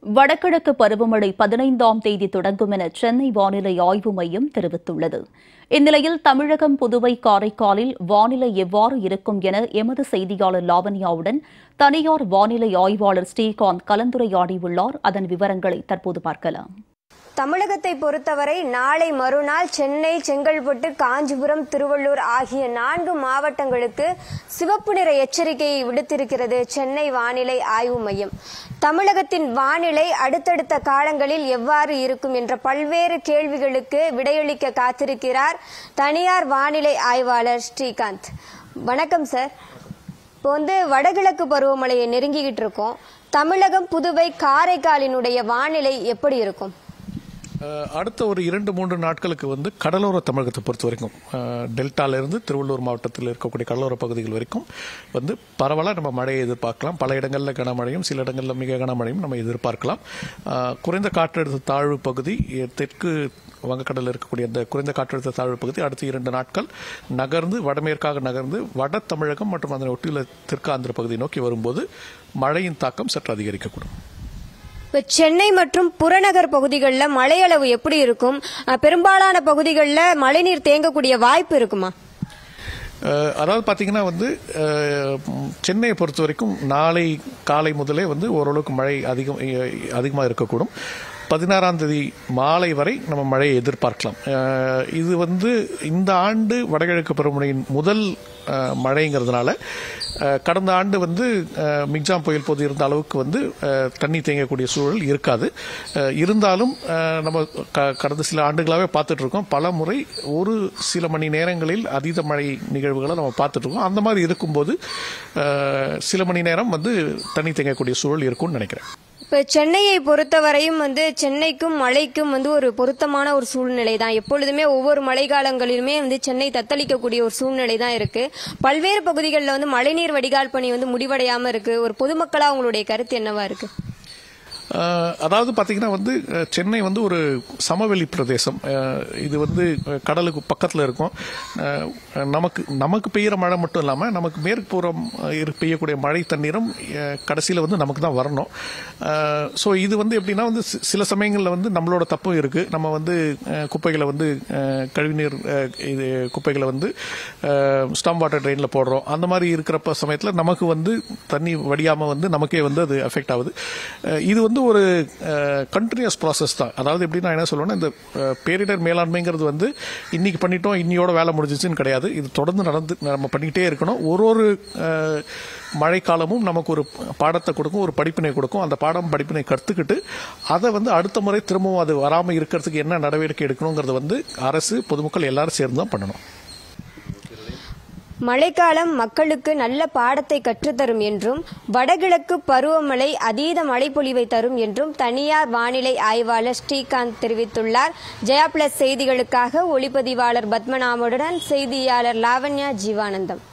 வடகிழக்கு பருவமழை பதினைந்தாம் தேதி தொடங்கும் என சென்னை வானிலை ஆய்வு மையம் தெரிவித்துள்ளது இந்நிலையில் தமிழகம் புதுவை காரைக்காலில் வானிலை எவ்வாறு இருக்கும் என எமது செய்தியாளர் லாவண்யாவுடன் தனியார் வானிலை ஆய்வாளர் ஸ்ரீகாந்த் கலந்துரையாடியுள்ளார் அதன் விவரங்களை தற்போது பார்க்கலாம் தமிழகத்தை பொறுத்தவரை நாளை மறுநாள் சென்னை செங்கல்பட்டு காஞ்சிபுரம் திருவள்ளூர் ஆகிய நான்கு மாவட்டங்களுக்கு சிவப்பு நிற எச்சரிக்கையை விடுத்திருக்கிறது சென்னை வானிலை ஆய்வு மையம் தமிழகத்தின் வானிலை அடுத்தடுத்த காலங்களில் எவ்வாறு இருக்கும் என்ற பல்வேறு கேள்விகளுக்கு விடையளிக்க காத்திருக்கிறார் தனியார் வானிலை ஆய்வாளர் ஸ்ரீகாந்த் வணக்கம் சார் இப்போ வந்து வடகிழக்கு பருவமழையை நெருங்கிக்கிட்டு இருக்கோம் தமிழகம் புதுவை காரைக்காலினுடைய வானிலை எப்படி இருக்கும் அஹ் அடுத்த ஒரு இரண்டு மூன்று நாட்களுக்கு வந்து கடலோர தமிழகத்தை பொறுத்த வரைக்கும் அஹ் டெல்டால இருந்து திருவள்ளூர் மாவட்டத்தில் இருக்கக்கூடிய கடலோர பகுதிகள் வரைக்கும் வந்து பரவலாக நம்ம மழையை எதிர்பார்க்கலாம் பல இடங்களில் கனமழையும் சில இடங்களில் மிக கனமழையும் நம்ம எதிர்பார்க்கலாம் அஹ் குறைந்த காற்றழுத்த தாழ்வு பகுதி எ- தெற்கு வங்கக்கடலில் இருக்கக்கூடிய அந்த குறைந்த காற்றழுத்த தாழ்வு பகுதி அடுத்த இரண்டு நாட்கள் நகர்ந்து வடமேற்காக நகர்ந்து வட தமிழகம் மற்றும் அதனை ஒட்டியுள்ள தெற்கு ஆந்திர பகுதியை நோக்கி வரும்போது மழையின் தாக்கம் சற்று அதிகரிக்கக்கூடும் இப்ப சென்னை மற்றும் புறநகர் பகுதிகளில் மழையளவு எப்படி இருக்கும் அஹ், பெரும்பாலான பகுதிகளில் மழைநீர் தேங்கக்கூடிய வாய்ப்பு இருக்குமா அஹ் அதாவது பார்த்தீங்கன்னா வந்து அஹ், ம், சென்னையை பொறுத்த வரைக்கும் நாளை காலை முதலே வந்து ஓரளவுக்கு மழை அதிகம் அதிகமாக இருக்கக்கூடும் பதினாறாம் தேதி மாலை வரை நம்ம மழையை எதிர்பார்க்கலாம் அஹ், இது வந்து இந்த ஆண்டு வடகிழக்கு பருவமழையின் முதல் அஹ், மழைங்கிறதுனால அஹ், கடந்த ஆண்டு வந்து அஹ், மிக்ஜாம் புயல் போது இருந்த அளவுக்கு வந்து அஹ், தண்ணி தேங்கக்கூடிய சூழல் இருக்காது அஹ், இருந்தாலும் அஹ், நம்ம க- கடந்த சில ஆண்டுகளாகவே பார்த்துட்டு இருக்கோம் பல முறை ஒரு சில மணி நேரங்களில் அதீத மழை நிகழ்வுகளை நம்ம பார்த்துட்டு இருக்கோம் அந்த மாதிரி இருக்கும்போது அஹ், சில மணி நேரம் வந்து தண்ணி தேங்கக்கூடிய சூழல் இருக்கும்னு நினைக்கிறேன் இப்ப சென்னையை பொறுத்தவரையும் வந்து சென்னைக்கும் மழைக்கும் வந்து ஒரு பொருத்தமான ஒரு சூழ்நிலை தான் எப்பொழுதுமே ஒவ்வொரு மழைக்காலங்களிலுமே வந்து சென்னை தத்தளிக்கக்கூடிய ஒரு சூழ்நிலை தான் இருக்கு பல்வேறு பகுதிகளில் வந்து மழைநீர் வடிகால் பணி வந்து முடிவடையாம இருக்கு ஒரு பொதுமக்களா உங்களுடைய கருத்து என்னவா இருக்கு அஹ், அதாவது பார்த்தீங்கன்னா வந்து அஹ், சென்னை வந்து ஒரு சமவெளி பிரதேசம் அஹ், இது வந்து அஹ், கடலுக்கு பக்கத்தில் இருக்கும் அஹ், நமக்கு நமக்கு பெய்கிற மழை மட்டும் இல்லாமல் நமக்கு மேற்குப்புறம் அஹ், இரு- பெய்யக்கூடிய மழை தண்ணீரும் கடைசியில் வந்து நமக்கு தான் வரணும் ஸோ இது வந்து எப்படின்னா வந்து சி- சில சமயங்களில் வந்து நம்மளோட தப்பும் இருக்கு நம்ம வந்து அஹ், குப்பைகளை வந்து அஹ், கழிவுநீர் அஹ், இது குப்பைகளை வந்து ஸ்டம் வாட்டர் ட்ரெயினில் போடுறோம் அந்த மாதிரி இருக்கிறப்ப சமயத்தில் நமக்கு வந்து தண்ணி வடியாமல் வந்து நமக்கே வந்து அது அஃபெக்ட் ஆகுது அஹ், இது வந்து ஒரு கண்டினியூஸ் ப்ராசஸ் தான் அதாவது எப்படி நான் என்ன சொல்லுவேன்னா இந்த அஹ், பேரிடர் மேலாண்மைங்கிறது வந்து இன்னைக்கு பண்ணிட்டோம் இன்னியோட வேலை முடிஞ்சிச்சுன்னு கிடையாது இது தொடர்ந்து நடந்து நம்ம பண்ணிக்கிட்டே இருக்கணும் ஒரு ஒரு அஹ், மழைக்காலமும் நமக்கு ஒரு பாடத்தை கொடுக்கும் ஒரு படிப்பினை கொடுக்கும் அந்த பாடம் படிப்பினை கற்றுக்கிட்டு அதை வந்து அடுத்த முறை திரும்பவும் அது வராமல் இருக்கிறதுக்கு என்ன நடவடிக்கை எடுக்கணுங்கிறத வந்து அரசு பொதுமக்கள் எல்லாரும் சேர்ந்து தான் பண்ணணும் மழைக்காலம் மக்களுக்கு நல்ல பாடத்தை கற்றுத்தரும் என்றும் வடகிழக்கு பருவமழை அதீத மழைப்பொழிவை தரும் என்றும் தனியார் வானிலை ஆய்வாளர் ஸ்ரீகாந்த் தெரிவித்துள்ளார் ஜெயா பிளஸ் செய்திகளுக்காக ஒளிப்பதிவாளர் பத்மநாபுடன் செய்தியாளர் லாவண்யா ஜீவானந்தம்